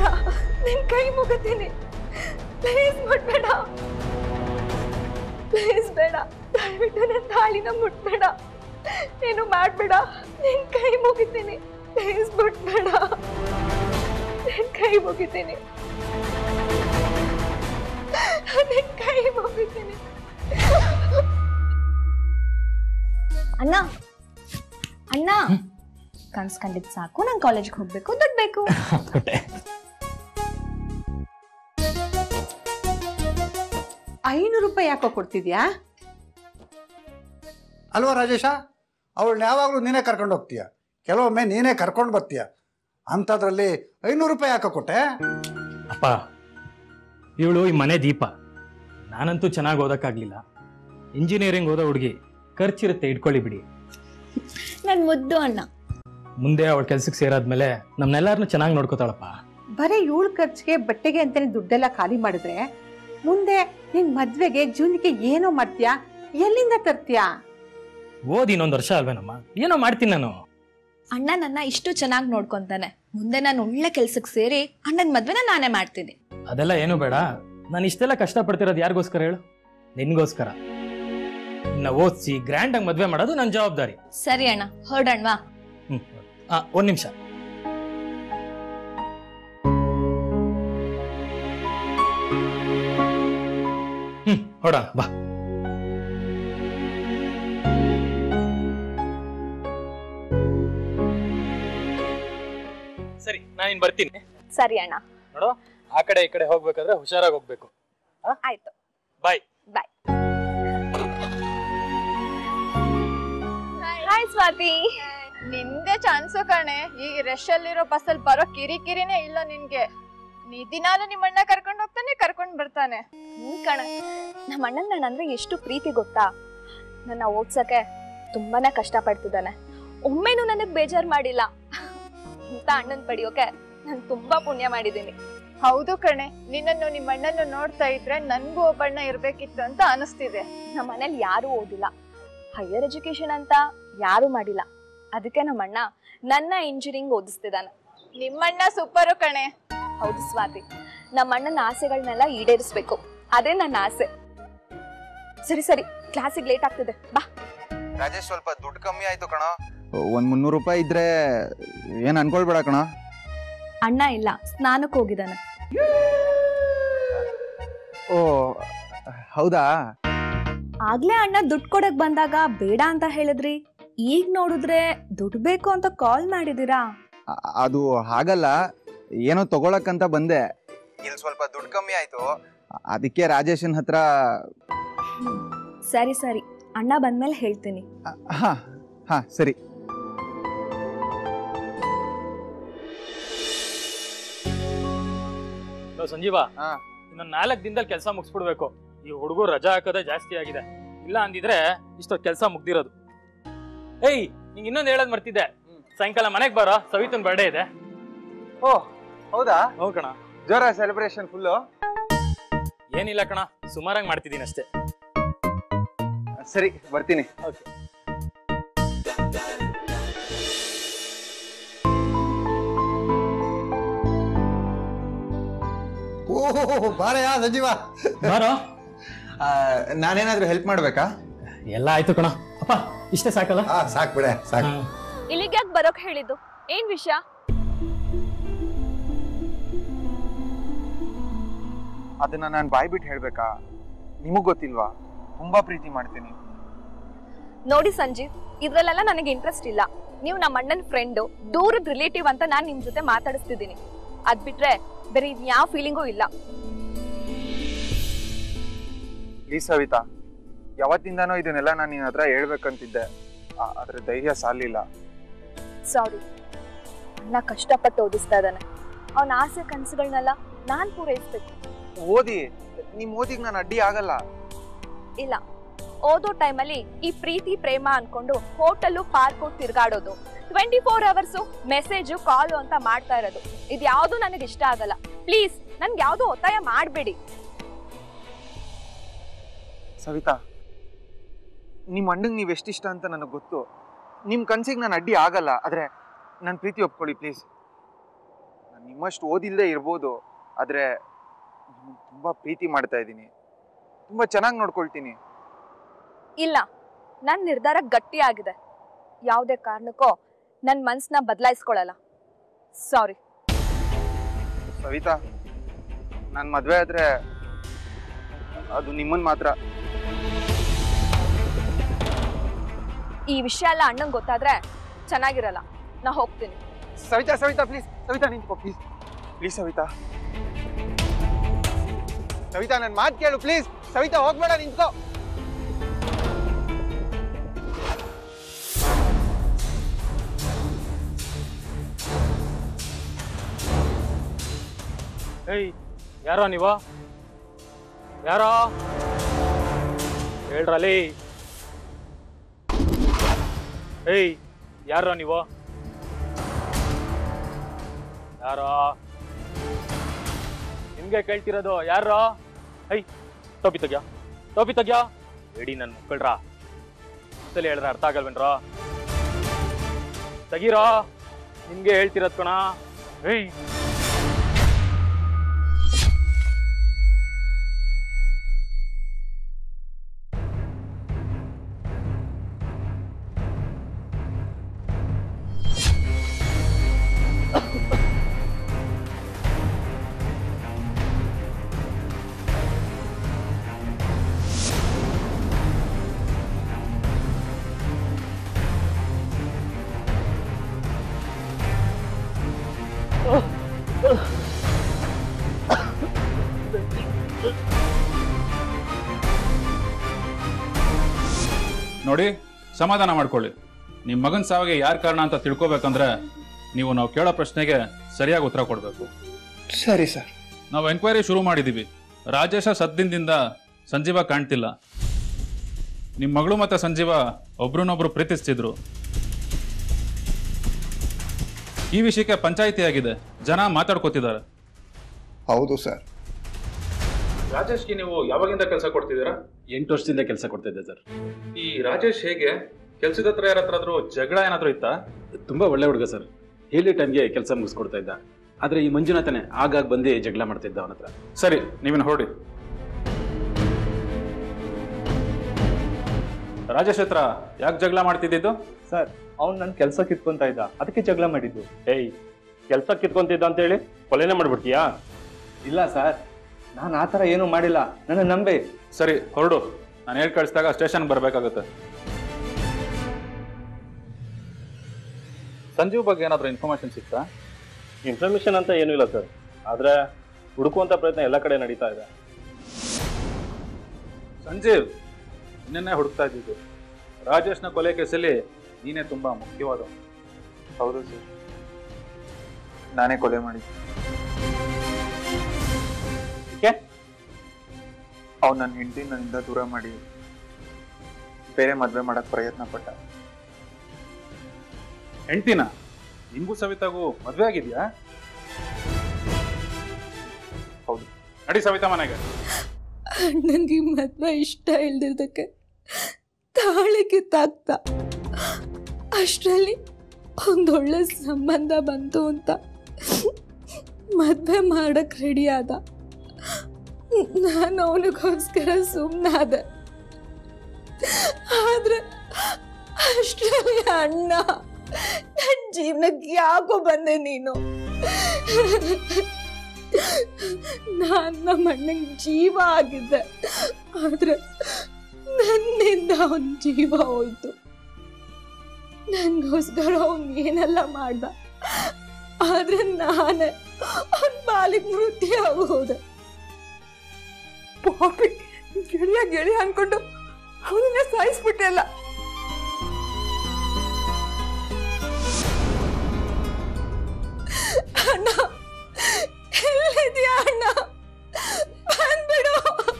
ಮುಟ್ಬೇಡ ನಿನ್ ಕೈ ಮುಗಿತೀನಿ please ಮುಟ್ಬೇಡ please ಬೇಡ ದಯವಿಟ್ಟು ನನ್ನ ತಾಳಿನ ಮುಟ್ಬೇಡ ಏನು ಮಾಡ್ಬೇಡ ನಿನ್ ಕೈ ಮುಗಿತೀನಿ ಪ್ಲೀಸ್ ಮುಟ್ಬೇಡ ನಿನ್ ಕೈ ಮುಗಿತೀನಿ ನಿನ್ ಕೈ ಮುಗಿತೀನಿ ಅಣ್ಣ ಅಣ್ಣ ಕನ್ಸ್ಕೊಂಡಿದ್ ಸಾಕು ನಂಗೆ ಕಾಲೇಜ್ಗೆ ಹೋಗ್ಬೇಕು ದುಡ್ಡು ಬೇಕು ಕೊಟ್ಟೆ ಐನೂರು ರೂಪಾಯಿ ಯಾಕೋ ಕೊಡ್ತಿದ್ಯಾ ಅಲ್ವಾ ರಾಜೇಶ ಅವಳನ್ನ ಯಾವಾಗಲೂ ನೀನೇ ಕರ್ಕೊಂಡು ಹೋಗ್ತೀಯ ಕೆಲವೊಮ್ಮೆ ನೀನೇ ಕರ್ಕೊಂಡು ಬರ್ತೀಯ ಅಂಥದ್ರಲ್ಲಿ ಐನೂರು ರೂಪಾಯಿ ಯಾಕೆ ಕೊಟ್ಟೆ ಅಪ್ಪ ಇವಳು ಈ ಮನೆ ದೀಪ ನಾನಂತೂ ಚೆನ್ನಾಗಿ ಓದಕ್ಕಾಗ್ಲಿಲ್ಲ ಇಂಜಿನಿಯರಿಂಗ್ ಓದೋ ಹುಡುಗಿ ಖರ್ಚಿರುತ್ತೆ ಇಟ್ಕೊಳ್ಳಿ ಬಿಡಿ ನನ್ ಮುದ್ದು ಅಣ್ಣ ಮುಂದೆ ಅವಳ ಕೆಲ್ಸಕ್ಕೆ ಸೇರಾದ್ಮೇಲೆ ನಮ್ನೆಲ್ಲರನ್ನೂ ಚೆನ್ನಾಗಿ ನೋಡ್ಕೋತಾಳಪ್ಪ ಬರೀ ಇವಳು ಖರ್ಚಿಗೆ ಬಟ್ಟೆಗೆ ಅಂತಾನೆ ದುಡ್ಡೆಲ್ಲ ಖಾಲಿ ಮಾಡಿದ್ರೆ ಮುಂದೆ ನಿನ್ ಮದ್ವೆಗೆ ಜೂನಿಗೆ ಏನೋ ಮಾಡ್ತೀಯಾ ಎಲ್ಲಿಂದ ತರ್ತೀಯಾ ಓದ್ ಇನ್ನೊಂದು ವರ್ಷ ಅಲ್ವೇನಮ್ಮ ಏನೋ ಮಾಡ್ತೀನಿ ನಾನು ಅಣ್ಣ ನನ್ನ ಇಷ್ಟು ಚೆನ್ನಾಗಿ ನೋಡ್ಕೊಂತಾನೆ ಮುಂದೆ ನಾನು ಒಳ್ಳೆ ಕೆಲ್ಸಕ್ಕೆ ಸೇರಿ ಅಣ್ಣನ ಮದ್ವೆನ ನಾನೇ ಮಾಡ್ತೀನಿ ಅದೆಲ್ಲ ಏನು ಬೇಡ ನಾನು ಇಷ್ಟೆಲ್ಲ ಕಷ್ಟಪಡ್ತಿರೋದು ಯಾರಿಗೋಸ್ಕರ ಹೇಳು ನಿನ್ಗೋಸ್ಕರ ಇನ್ನ ಓದಿಸಿ ಗ್ರ್ಯಾಂಡ್ ಆಗಿ ಮದ್ವೆ ಮಾಡೋದು ನನ್ನ ಜವಾಬ್ದಾರಿ ಸರಿ ಅಣ್ಣ ಹೊರಡಣ್ವಾ ಹ್ಮ್ ಆ, ಒಂದ್ ನಿಮಿಷ ಹ್ಮ್ ಹೊಡ ಬಾ ಸರಿ ನಾನಿನ್ ಬರ್ತೀನಿ ಸರಿ ಅಣ್ಣ ನೋಡು ಆ ಕಡೆ ಈ ಕಡೆ ಹೋಗ್ಬೇಕಾದ್ರೆ ಹುಷಾರಾಗಿ ಹೋಗ್ಬೇಕು ಆಯ್ತು ಬಾಯ್ ಬಾಯ್ ಹಾಯ್ ಸ್ವಾತಿ ನಿಂದೆ ಚಾನ್ಸು ಕಣೆ ಈ ರಶ್ ಅಲ್ಲಿರೋ ಬಸ್ಸಲ್ಲಿ ಬರೋ ಕಿರಿಕಿರಿನೇ ಇಲ್ಲ ನಿನ್ಗೆ ನೀ ದಿನಾಲು ನಿಮ್ಮ ಅಣ್ಣ ಕರ್ಕೊಂಡು ಹೋಗ್ತಾನೆ ಕರ್ಕೊಂಡ್ ಬರ್ತಾನೆ ಹ್ಮ್ ಕಣ ನಮ್ಮ ಅಣ್ಣನ್ ನಾನು ಅಂದ್ರೆ ಎಷ್ಟು ಪ್ರೀತಿ ಗೊತ್ತಾ ನನ್ನ ಓದ್ಸಕ್ಕೆ ತುಂಬಾನೇ ಕಷ್ಟ ಪಡ್ತಿದ್ದಾನೆ ಒಮ್ಮೆನೂ ನನಗ್ ಬೇಜಾರ್ ಮಾಡಿಲ್ಲ ಇಂಥ ಅಣ್ಣನ್ ಪಡಿಯೋಕೆ ನಾನು ತುಂಬಾ ಪುಣ್ಯ ಮಾಡಿದ್ದೀನಿ ಹೌದು ಕಣೆ ನಿನ್ನನ್ನು ನಿಮ್ಮ ಅಣ್ಣನ್ನು ನೋಡ್ತಾ ಇದ್ರೆ ನನ್ಗೂ ಒಬ್ಬಣ್ಣ ಇರ್ಬೇಕಿತ್ತು ಅಂತ ಅನಿಸ್ತಿದೆ ನಮ್ಮ ಮನೇಲಿ ಯಾರೂ ಓದಿಲ್ಲ ಹೈಯರ್ ಎಜುಕೇಶನ್ ಅಂತ ಯಾರೂ ಮಾಡಿಲ್ಲ ಅದಕ್ಕೆ ನಮ್ಮ ಅಣ್ಣ ನನ್ನ ಇಂಜಿನಿಯರಿಂಗ್ ಓದಿಸ್ತಿದ್ದಾನೆ ನಿಮ್ಮಣ್ಣ ಸೂಪರು ಕಣೆ ಹೌದು ಸ್ವಾತಿ ನಮ್ಮ ಅಣ್ಣನ ಆಸೆಗಳನ್ನೆಲ್ಲ ಈಡೇರಿಸ್ಬೇಕು ಅದೇ ನನ್ನ ಆಸೆ ಸರಿ ಸರಿ ಕ್ಲಾಸಿಗೆ ಲೇಟ್ ಆಗ್ತಿದೆ ಬಾ ರಾಜೇಶ್ ಸ್ವಲ್ಪ ದುಡ್ಡು ಕಮ್ಮಿ ಆಯ್ತು ಕಣ ಒಂದ್ ಮುನ್ನೂರು ರೂಪಾಯಿ ಇದ್ರೆ ಏನ್ ಅನ್ಕೊಳ್ಬೇಡ ಕಣ ಅಣ್ಣ ಇಲ್ಲ ಸ್ನಾನಕ್ಕೆ ಹೋಗಿದ್ದಾನೆ ಓ ಹೌದಾ ಆಗ್ಲೇ ಅಣ್ಣ ದುಡ್ಡು ಕೊಡಕ್ ಬಂದಾಗ ಬೇಡ ಅಂತ ಹೇಳಿದ್ರಿ ಈಗ ನೋಡಿದ್ರೆ ದುಡ್ಡು ಬೇಕು ಅಂತ ಕಾಲ್ ಮಾಡಿದೀರಾ ಅ- ಅದು ಹಾಗಲ್ಲ ಏನೋ ತಗೊಳಕ್ಕಂತ ಬಂದೆ ಇಲ್ಲಿ ಸ್ವಲ್ಪ ದುಡ್ಡು ಕಮ್ಮಿ ಆಯ್ತು ಅದಕ್ಕೆ ರಾಜೇಶನ್ ಹತ್ರ ಸರಿ ಸರಿ ಅಣ್ಣ ಬಂದ್ಮೇಲೆ ಹೇಳ್ತೀನಿ ಅ- ಹಾ ಹಾ ಸರಿ ಹಲೋ ಸಂಜೀವ ಹಾ. ಇನ್ನೊಂದ್ ನಾಲ್ಕು ದಿನದಲ್ಲಿ ಕೆಲಸ ಮುಗಿಸ್ಬಿಡ್ಬೇಕು ಈ ಹುಡುಗರು ರಜಾ ಹಾಕೋದೇ ಜಾಸ್ತಿ ಆಗಿದೆ ಇಲ್ಲ ಅಂದಿದ್ರೆ ಇಷ್ಟೊತ್ತು ಕೆಲಸ ಮುಗ್ದಿರೋದು ಏಯ್ ನಿಂಗೆ ಇನ್ನೊಂದು ಹೇಳೋದ್ ಮರ್ತಿದ್ದೆ ಸಾಯಂಕಾಲ ಮನೆಗೆ ಬರೋ ಸವಿತನ್ ಬರ್ಡೇ ಇದೆ ಓ ಹೌದಾ ಹ್ಞೂ ಕಣ ಜೋರ ಸೆಲೆಬ್ರೇಷನ್ ಫುಲ್ಲು ಏನಿಲ್ಲ ಕಣ ಸುಮಾರಾಗಿ ಮಾಡ್ತಿದ್ದೀನಿ ಅಷ್ಟೇ ಸರಿ ಬರ್ತೀನಿ ಓಕೆ ಓಹೋ ಬಾರಯ್ಯ ಸಂಜೀವ ಬಾರೋ ಆ, ನಾನೇನಾದ್ರೂ ಹೆಲ್ಪ್ ಮಾಡ್ಬೇಕಾ ಎಲ್ಲ ಆಯ್ತು ಕಣ ಅಪ್ಪ ಇಷ್ಟೇ ಸಾಕಲ್ಲ ಹಾ ಸಾಕ್ ಬಿಡೆ ಸಾಕು ಹಾ. ಇಲ್ಲಿಗೆ ಯಾಕೆ ಬರೋಕ್ ಹೇಳಿದ್ದು ಏನ್ ವಿಷಯ ಅದನ್ನ ನಾನು ಬಾಯ್ ಬಿಟ್ಟು ಹೇಳ್ಬೇಕಾ ನಿಮಗ್ ಗೊತ್ತಿಲ್ವಾ ತುಂಬಾ ಪ್ರೀತಿ ಮಾಡ್ತೀನಿ ನೋಡಿ ಸಂಜೀವ್ ಇದ್ರಲ್ಲೆಲ್ಲ ನನಗೆ ಇಂಟ್ರೆಸ್ಟ್ ಇಲ್ಲ ನೀವು ನಮ್ಮ ಅಣ್ಣನ ಫ್ರೆಂಡು ದೂರದ ರಿಲೇಟಿವ್ ಅಂತ ನಾನು ನಿಮ್ ಜೊತೆ ಮಾತಾಡಿಸ್ತಿದ್ದೀನಿ ಅದ್ ಬಿಟ್ರೆ ಬೇರೆ ಯಾವ ಫೀಲಿಂಗೂ ಇಲ್ಲ ಪ್ಲೀಸ್ ಸವಿತಾ ಯಾವತ್ತಿಂದಾನೋ ಇದನ್ನೆಲ್ಲ ನಾನು ನಿನ್ನ ಹತ್ರ ಹೇಳ್ಬೇಕಂತಿದ್ದೆ ಆ- ಆದ್ರೆ ಧೈರ್ಯ ಸಾಲಿಲ್ಲ ಸಾರಿ ಅಣ್ಣ ಕಷ್ಟಪಟ್ಟು ಓದಿಸ್ತಾ ಇದ್ದಾನೆ ಅವನ ಆಸೆ ಕನಸುಗಳನ್ನೆಲ್ಲ ನಾನ್ ಪೂರೈಸ್ಬೇಕು ಓದಿ ನಿಮ್ ಓದಿಗೆ ನಾನು ಅಡ್ಡಿ ಆಗಲ್ಲ ಇಲ್ಲ ಓದೋ ಟೈಮಲ್ಲಿ ಈ ಪ್ರೀತಿ ಪ್ರೇಮ ಅನ್ಕೊಂಡು ಹೋಟೆಲ್ಲು ಪಾರ್ಕು ತಿರ್ಗಾಡೋದು twenty four hours message call ಅಂತ ಮಾಡ್ತಾ ಇರೋದು ಇದು ಯಾವುದು ನನಗೆ ಇಷ್ಟ ಆಗಲ್ಲ ಪ್ಲೀಸ್ ನನ್ಗೆ ಯಾವುದು ಒತ್ತಾಯ ಮಾಡಬೇಡಿ ಸವಿತಾ ನಿಮ್ಮ ಅಣ್ಣಂಗೆ ನೀವು ಎಷ್ಟಿಷ್ಟ ಅಂತ ನನಗೆ ಗೊತ್ತು ನಿಮ್ಮ ಕನ್ಸಿಗೆ ನಾನು ಅಡ್ಡಿ ಆಗಲ್ಲ ಆದ್ರೆ ನನ್ನ ಪ್ರೀತಿ ಒಪ್ಕೊಳ್ಳಿ ಪ್ಲೀಸ್ ನನ್ನ ನಿಮ್ಮಷ್ಟು ಓದಿಲ್ಲದೆ ಇರ್ಬೋದು ಆದರೆ ನಿಮಗೆ ತುಂಬ ಪ್ರೀತಿ ಮಾಡ್ತಾ ಇದ್ದೀನಿ ತುಂಬ ಚೆನ್ನಾಗಿ ನೋಡ್ಕೊಳ್ತೀನಿ ಇಲ್ಲ ನನ್ನ ನಿರ್ಧಾರ ಗಟ್ಟಿಯಾಗಿದೆ ಯಾವುದೇ ಕಾರಣಕ್ಕೂ ನನ್ನ ಮನ್ಸನ್ನ ಬದಲಾಯಿಸ್ಕೊಳ್ಳಲ್ಲ ಸಾರಿ ಸವಿತಾ ನಾನು ಮದುವೆ ಆದರೆ ಅದು ನಿಮ್ಮನ್ನು ಮಾತ್ರ ಈ ವಿಷಯ ಎಲ್ಲ ಅಣ್ಣಂಗೆ ಗೊತ್ತಾದ್ರೆ ಚೆನ್ನಾಗಿರಲ್ಲ ನಾ ಹೋಗ್ತೀನಿ ಸವಿತಾ ಸವಿತಾ ಪ್ಲೀಸ್ ಸವಿತಾ ನಿಂತ್ಕೋ ಪ್ಲೀಸ್ ಪ್ಲೀಸ್ ಸವಿತಾ ಸವಿತಾ ನನ್ನ ಮಾತು ಕೇಳು ಪ್ಲೀಸ್ ಸವಿತಾ ಹೋಗ್ಬೇಡ ನಿಂತ್ಕೋ ಏಯ್ ಯಾರೋ ನೀವು ಯಾರೋ ಹೇಳ್ರಲ್ಲಿ ಏಯ್ ಯಾರೋ ನೀವು ಯಾರೋ ನಿಮ್ಗೆ ಕೇಳ್ತಿರೋದು ಯಾರೋ ಐ ಟೋಪಿ ತೆಗ್ಯಾ ಟೋಪಿ ತೆಗ್ಯಾ ಹೇಳಿ ನನ್ನ ಮಕ್ಕಳ್ರ ಸಲ ಹೇಳಿದ್ರೆ ಅರ್ಥ ಆಗಲ್ವೇನ್ರೋ ತೆಗೀರೋ ನಿಮ್ಗೆ ಹೇಳ್ತಿರೋದ್ ಕಣ ಏಯ್ ನೋಡಿ ಸಮಾಧಾನ ಮಾಡ್ಕೊಳ್ಳಿ ನಿಮ್ಮ ಮಗನ ಸಾವಿಗೆ ಯಾರು ಕಾರಣ ಅಂತ ತಿಳ್ಕೊಬೇಕಂದ್ರೆ ನೀವು ನಾವು ಕೇಳೋ ಪ್ರಶ್ನೆಗೆ ಸರಿಯಾಗಿ ಉತ್ತರ ಕೊಡಬೇಕು ಸರಿ ಸರ್ ನಾವು ಎಂಕ್ವೈರಿ ಶುರು ಮಾಡಿದ್ದೀವಿ ರಾಜೇಶ ಸದ್ದಿಂದಿಂದ ಸಂಜೀವ ಕಾಣ್ತಿಲ್ಲ ನಿಮ್ಮ ಮಗಳು ಮತ್ತು ಸಂಜೀವ ಒಬ್ರನ್ನೊಬ್ರು ಪ್ರೀತಿಸ್ತಿದ್ರು ಈ ವಿಷಯಕ್ಕೆ ಪಂಚಾಯಿತಿ ಆಗಿದೆ ಜನ ಮಾತಾಡ್ಕೋತಿದ್ದಾರೆ ಹೌದು ಸರ್ ರಾಜೇಶ್ಗೆ ನೀವು ಯಾವಾಗಿಂದ ಕೆಲಸ ಕೊಡ್ತಿದ್ದೀರಾ ಎಂಟು ವರ್ಷದಿಂದ ಕೆಲಸ ಕೊಡ್ತಿದ್ದೆ ಸರ್ ಈ ರಾಜೇಶ್ ಹೇಗೆ ಕೆಲಸದ ಹತ್ರ ಯಾರ ಹತ್ರ ಆದ್ರೂ ಜಗಳ ಏನಾದರೂ ಇತ್ತಾ ತುಂಬಾ ಒಳ್ಳೆ ಹುಡುಗ ಸರ್ ಹೇಳಿ ಟೈಮ್ಗೆ ಕೆಲಸ ಮುಗಿಸ್ಕೊಡ್ತಾ ಇದ್ದ ಆದ್ರೆ ಈ ಮಂಜುನಾಥನೇ ಆಗಾಗ ಬಂದು ಜಗಳ ಮಾಡ್ತಿದ್ದ ಅವನ ಹತ್ರ ಸರಿ ನೀವಿನ್ ಹೊರಡಿ ರಾಜೇಶ್ ಹತ್ರ ಯಾಕೆ ಜಗಳ ಮಾಡ್ತಿದ್ದಿದ್ದು ಸರ್ ಅವ್ನು ನನ್ನ ಕೆಲಸ ಕಿತ್ಕೊಂತ ಇದ್ದ ಅದಕ್ಕೆ ಜಗಳ ಮಾಡಿದ್ದು ಏಯ್ ಕೆಲಸ ಕಿತ್ಕೊಂತಿದ್ದ ಅಂತ ಹೇಳಿ ಕೊಲೆನೇ ಮಾಡ್ಬಿಡ್ತೀಯಾ ಇಲ್ಲ ಸರ್ ನಾನು ಆ ಥರ ಏನೂ ಮಾಡಿಲ್ಲ ನನ್ನ ನಂಬಿ ಸರಿ ಹೊರಡು ನಾನು ಹೇಳಿ ಕಳಿಸಿದಾಗ ಸ್ಟೇಷನ್ಗೆ ಬರಬೇಕಾಗುತ್ತೆ ಸಂಜೀವ್ ಬಗ್ಗೆ ಏನಾದರೂ ಇನ್ಫಾರ್ಮೇಶನ್ ಸಿಗ್ತಾ ಇನ್ಫಾರ್ಮೇಶನ್ ಅಂತ ಏನೂ ಇಲ್ಲ ಸರ್ ಆದರೆ ಹುಡುಕುವಂಥ ಪ್ರಯತ್ನ ಎಲ್ಲ ಕಡೆ ನಡೀತಾ ಇದೆ ಸಂಜೀವ್ ನಿನ್ನೆ ಹುಡುಕ್ತಾ ಇದ್ದಿದ್ದು ರಾಜೇಶ್ನ ಕೊಲೆ ಕೇಸಲ್ಲಿ ನೀನೇ ತುಂಬಾ ಮುಖ್ಯವಾದ ಹೌದು ಸರ್ ನಾನೇ ಕೊಲೆ ಮಾಡಿ ಅವ್ನು ನನ್ನ ಹೆಂಡತಿ ನನ್ನಿಂದ ದೂರ ಮಾಡಿ ಬೇರೆ ಮದುವೆ ಮಾಡಕ್ ಪ್ರಯತ್ನ ಪಟ್ಟ ಹೆಂಡ್ತಿನ ನಿಂಗೂ ಸವಿತಾಗೂ ಮದ್ವೆ ಆಗಿದ್ಯಾ ಹೌದು. ನಡಿ ಸವಿತಾ ಮನೆಗೆ ಅಣ್ಣಂಗೆ ಈ ಮದ್ವೆ ಇಷ್ಟ ಇಲ್ದಿದ್ದಕ್ಕೆ ತಾಳಿ ಕಿತ್ತಾಕ್ತ ಅಷ್ಟರಲ್ಲಿ ಒಂದೊಳ್ಳೆ ಸಂಬಂಧ ಬಂತು ಅಂತ ಮದ್ವೆ ಮಾಡಕ್ ರೆಡಿ ಆದ ನಾನು ಅವನಿಗೋಸ್ಕರ ಸುಮ್ಮನಾದೆ ಆದ್ರೆ ಅಷ್ಟರಲ್ಲಿ ಅಣ್ಣ ನನ್ನ ಜೀವನಕ್ಕೆ ಯಾಕೋ ಬಂದೆ ನೀನು ನಾನು ನಮ್ಮ ಅಣ್ಣಂಗೆ ಜೀವ ಆಗಿದ್ದೆ ಆದ್ರೆ ನನ್ನಿಂದ ಅವನ ಜೀವ ಹೋಯ್ತು ನನಗೋಸ್ಕರ ಅವನ್ ಏನೆಲ್ಲ ಮಾಡ್ದ ಆದ್ರೆ ನಾನೇ ಅವನ್ ಬಾಲಿಗೆ ಮೃತ್ಯು ಆಗೋದೆ ಪಾಪಿ ಗೆಳೆಯ ಗೆಳೆಯ ಅನ್ಕೊಂಡು ಅವನನ್ನ ಸಾಯಿಸ್ಬಿಟ್ಟೆ ಅಲ್ಲ ಅಣ್ಣ ಎಲ್ಲಿದ್ಯಾ ಅಣ್ಣ ಬಂದ್ಬಿಡು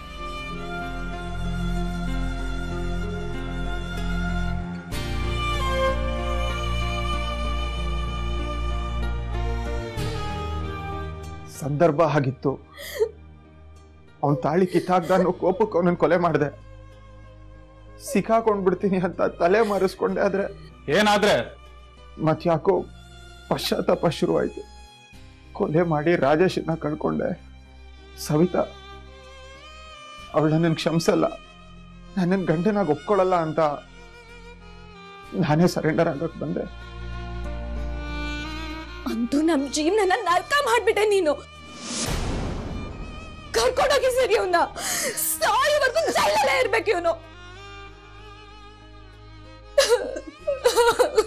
ಸಂದರ್ಭ ಆಗಿತ್ತು ಅವನ್ ತಾಳಿ ಕಿತ್ತಾಕ್ದ ಅನ್ನೋ ಕೋಪಕ್ಕೆ ಅವನನ್ನ ಕೊಲೆ ಮಾಡಿದೆ ಸಿಕ್ಕಾಕೊಂಡ್ಬಿಡ್ತೀನಿ ಅಂತ ತಲೆ ಮಾರಿಸ್ಕೊಂಡೆ ಆದ್ರೆ ಏನಾದ್ರೆ ಮತ್ ಯಾಕೋ ಪಶ್ಚಾತ್ತಾಪ ಶುರುವಾಯ್ತು ಕೊಲೆ ಮಾಡಿ ರಾಜೇಶನ್ನ ಕಳ್ಕೊಂಡೆ ಸವಿತಾ ಅವಳು ನನ್ನನ್ನು ಕ್ಷಮಿಸಲ್ಲ ನನ್ನನ್ನು ಗಂಡನಾಗ ಒಪ್ಕೊಳ್ಳಲ್ಲ ಅಂತ ನಾನೇ ಸರೆಂಡರ್ ಆಗಕ್ಕೆ ಬಂದೆ ಅಂತೂ ನಮ್ ಜೀವನನ ನರ್ಕ ಮಾಡ್ಬಿಟ್ಟೆ ನೀನು ಕರ್ಕೊಂಡೋಗಿ ಸರಿ ಅವನ್ನ ಸಾಯೋವರೆಗೂ ಜೈಲಲ್ಲೇ ಇರ್ಬೇಕು ಇವನು